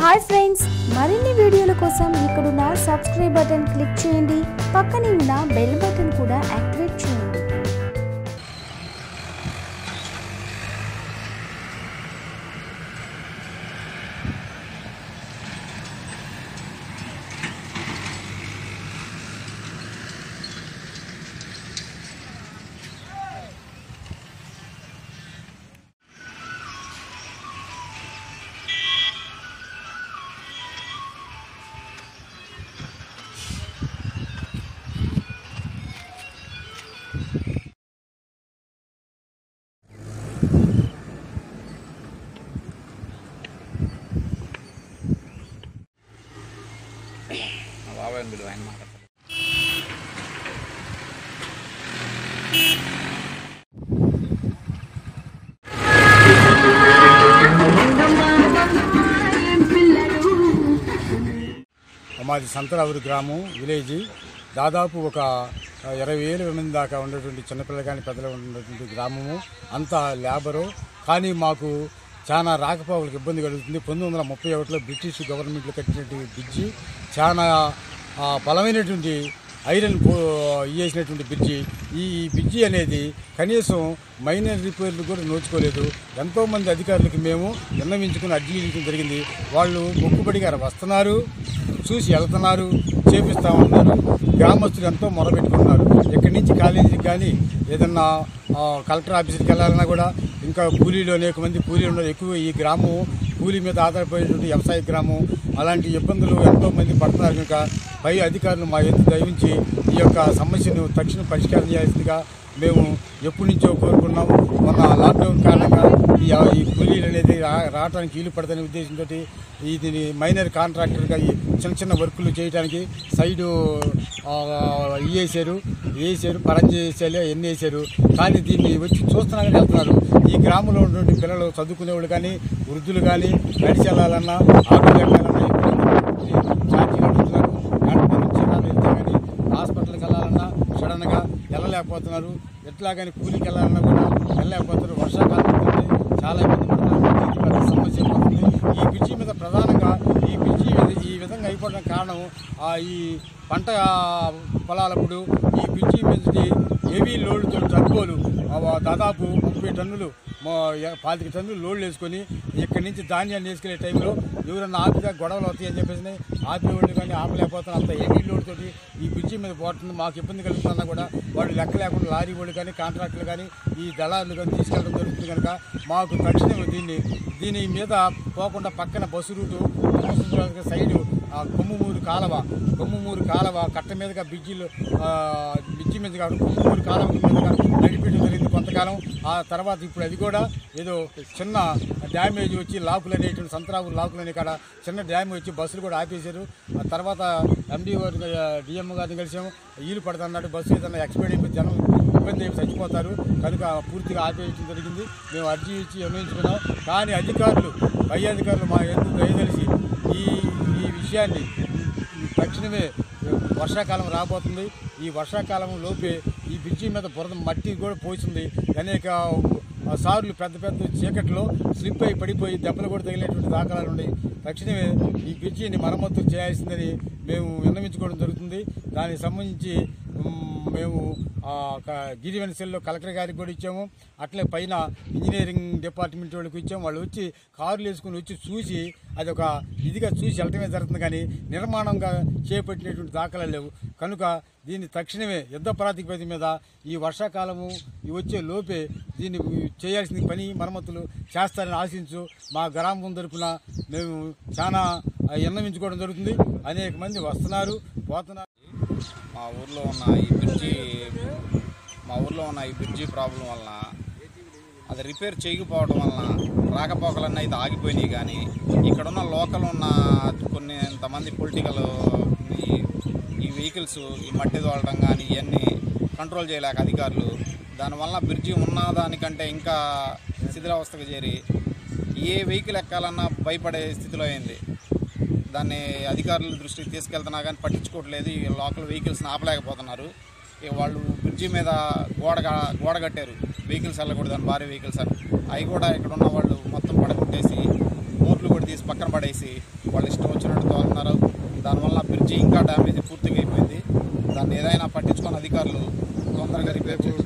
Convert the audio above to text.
hi friends మరిన్ని వీడియోల కోసం ఇక్కడున్న సబ్స్క్రైబ్ బటన్ క్లిక్ చేయండి పక్కనే ఉన్న బెల్ బటన్ కూడా యాక్టివేట్ చేయండి మా బాబాయ్ బిల్లు ఆయన మాట్లాడతారు మాది సంతరావురు గ్రామం విలేజ్ దాదాపు ఒక ఇరవై వేల మంది దాకా ఉన్నటువంటి చిన్నపిల్లలు కానీ పెద్దలు ఉన్నటువంటి గ్రామము అంతా లేబరు కానీ మాకు చాలా రాకపోకలకు ఇబ్బంది కలుగుతుంది పంతొమ్మిది వందల ముప్పై ఒకటిలో బ్రిటిష్ గవర్నమెంట్లో కట్టినటువంటి బ్రిడ్జి చాలా ఆ, బలమైనటువంటి ఐరన్ పో వేసినటువంటి బ్రిడ్జి ఈ బ్రిడ్జి అనేది కనీసం మైనర్ రిపేర్లు కూడా నోచుకోలేదు ఎంతోమంది అధికారులకి మేము విన్నవించుకుని అర్జీ ఇవ్వడం జరిగింది వాళ్ళు మొక్కుబడిగా వస్తున్నారు చూసి వెళ్తున్నారు చేపిస్తామన్నారు గ్రామస్తులు ఎంతో మొరబెట్టుకున్నారు ఇక్కడి నుంచి కాలేజీకి కానీ ఏదన్నా ఆ, కలెక్టర్ ఆఫీస్కి వెళ్ళాలన్నా కూడా ఇంకా కూలీలు అనేక మంది కూలీలు ఉన్నారు ఎక్కువ ఈ గ్రామం కూలీ మీద ఆధారపడేటువంటి వ్యవసాయ గ్రామం అలాంటి ఇబ్బందులు ఎంతో మంది పడుతున్నారు కనుక పై అధికారులు మా ఎత్తు దయవించి ఈ యొక్క సమస్యను తక్షణం పరిష్కారం చేయాల్సిందిగా మేము ఎప్పటి నుంచో కోరుకున్నాం మొన్న లాక్డౌన్ కారణంగా ఈ ఈ కూలీలు అనేది రా- రావడానికి వీలు పడదనే ఉద్దేశంతో ఇది మైనర్ కాంట్రాక్టర్గా ఈ చిన్న చిన్న వర్కులు చేయడానికి సైడు ఆ, ఇవి వేసారు వేసారు పరంజి వేసారు ఎన్ని వేసారు కానీ దీన్ని వచ్చి చూస్తున్నారని వెళ్తున్నారు ఈ గ్రామంలో ఉన్నటువంటి పిల్లలు చదువుకునే వాళ్ళు కానీ వృద్ధులు కానీ నడిచి వెళ్ళాలన్నా ఆటో ఎక్కాలన్నా ఇబ్బంది ఛార్జీలు అడుగుతున్నారు గంట నుంచి రాత్రి వెళ్తే కానీ హాస్పిటల్కి వెళ్ళాలన్నా సడన్గా వెళ్ళలేకపోతున్నారు ఎట్లా కానీ కూలికి వెళ్ళాలన్నా కూడా వెళ్ళలేకపోతున్నారు వర్షాకాలం ఉంటుంది చాలా ఇబ్బంది పడుతున్నారు ఇది పెద్ద సమస్య అయిపోతుంది ఈ బ్రిడ్జి మీద ప్రధానంగా ఈ బ్రిడ్జి మీద ఈ విధంగా అయిపోవడం కారణం ఆ ఈ పంట పొలాలప్పుడు ఈ బ్రిడ్జి మీద హెవీ లోడ్తో జరుపుకోలు దాదాపు ముప్పై టన్నులు మా ఎ- పాతిక టన్నులు లోడ్లు వేసుకొని ఇక్కడి నుంచి ధాన్యాన్ని వేసుకునే టైంలో ఎవరన్నా ఆపిగా గొడవలు అవుతాయి అని చెప్పేసి ఆపేవాళ్ళు కానీ ఆపలేకపోతున్నారు అంత హెవీ లోడ్ తోటి ఈ బ్రిడ్జి మీద పోతుంది మాకు ఇబ్బంది కలుగుతున్నా కూడా వాళ్ళు లెక్క లేకుండా లారీ వాళ్ళు కానీ కాంట్రాక్టులు కానీ ఈ దళారులు కానీ తీసుకెళ్ళడం జరుగుతుంది కనుక మాకు తక్షణం దీన్ని దీని మీద పోకుండా పక్కన బస్సు రూటు సైడు ఆ కొమ్ముమూరు కాలవ కొమ్ముమూరు కాలవ కట్ట మీదుగా బ్రిడ్జిలు ఆ, బ్రిడ్జి మీద కాదు కొమ్ముమూరు కాలవ మీదుగా నడిపించడం జరిగింది కొంతకాలం ఆ తర్వాత ఇప్పుడు అది కూడా ఏదో చిన్న డ్యామేజ్ వచ్చి లాకులు అనేటువంటి సంతరావు లాకులు అనే కాడ చిన్న డ్యామేజ్ వచ్చి బస్సులు కూడా ఆపేశారు ఆ తర్వాత ఎండి డిఎం గారిని కలిసాము ఈలు పడుతున్నాడు బస్సు ఏదైనా ఎక్స్పైర్ అయిపోయి జనం ఇబ్బంది అయిపోయి చచ్చిపోతారు కనుక పూర్తిగా ఆపేయడం జరిగింది మేము అర్జీ ఇచ్చి నిర్ణయించుకున్నాం కానీ అధికారులు పై అధికారులు మా ఎందుకు దయదలిసి ఈ ఈ విషయాన్ని తక్షణమే వర్షాకాలం రాబోతుంది ఈ వర్షాకాలం లోపే ఈ బ్రిడ్జి మీద బురద మట్టి కూడా పోసింది అనేక సార్లు పెద్ద పెద్ద చీకట్లో స్లిప్ అయి పడిపోయి దెబ్బలు కూడా తగిలినటువంటి దాఖలాలు ఉన్నాయి తక్షణమే ఈ బ్రిడ్జిని మరమ్మతులు చేయాల్సిందని మేము విన్నవించుకోవడం జరుగుతుంది దానికి సంబంధించి మ్, మేము ఆ, క- గిరివెన సెల్లో కలెక్టర్ గారికి కూడా ఇచ్చాము అట్లే పైన ఇంజనీరింగ్ డిపార్ట్మెంట్ వాళ్ళకి ఇచ్చాము వాళ్ళు వచ్చి కార్లు వేసుకుని వచ్చి చూసి అది ఒక ఇదిగా చూసి వెళ్ళటమే జరుగుతుంది కానీ నిర్మాణంగా చేపట్టినటువంటి దాఖలాలు లేవు కనుక దీన్ని తక్షణమే యుద్ధ ప్రాతిపదిక మీద ఈ వర్షాకాలము ఈ వచ్చే లోపే దీన్ని చేయాల్సిన పని మరమ్మతులు చేస్తారని ఆశించు మా గ్రామం తరపున మేము చాలా ఎన్నమించుకోవడం జరుగుతుంది అనేక మంది వస్తున్నారు పోతున్నారు మా ఊర్లో ఉన్న ఈ బ్రిడ్జి మా ఊర్లో ఉన్న ఈ బ్రిడ్జి ప్రాబ్లం వలన అది రిపేర్ చేయకపోవడం వలన రాకపోకలన్నీ అయితే ఆగిపోయినాయి కానీ ఇక్కడ ఉన్న లోకల్ ఉన్న కొన్ని ఇంతమంది పొలిటికల్ ఈ ఈ వెహికల్స్ ఈ మట్టి తోలడం కానీ ఇవన్నీ కంట్రోల్ చేయలేక అధికారులు దానివల్ల బ్రిడ్జి ఉన్న దానికంటే ఇంకా శిథిలావస్థకు చేరి ఏ వెహికల్ ఎక్కాలన్నా భయపడే స్థితిలో అయింది దాన్ని అధికారుల దృష్టికి తీసుకెళ్తున్నా కానీ పట్టించుకోవట్లేదు ఈ లోకల్ వెహికల్స్ని ఆపలేకపోతున్నారు ఇక వాళ్ళు బ్రిడ్జి మీద గోడ గా- గోడ కట్టారు వెహికల్స్ వెళ్ళకూడదు అని భారీ వెహికల్స్ అని అవి కూడా ఇక్కడ ఉన్న వాళ్ళు మొత్తం పడగొట్టేసి బోర్లు కూడా తీసి పక్కన పడేసి వాళ్ళు ఇష్టం వచ్చినట్టు తోలుతున్నారు దానివల్ల బ్రిడ్జి ఇంకా డ్యామేజ్ పూర్తిగా అయిపోయింది దాన్ని ఏదైనా పట్టించుకున్న అధికారులు తొందరగా రిపేర్ చేసి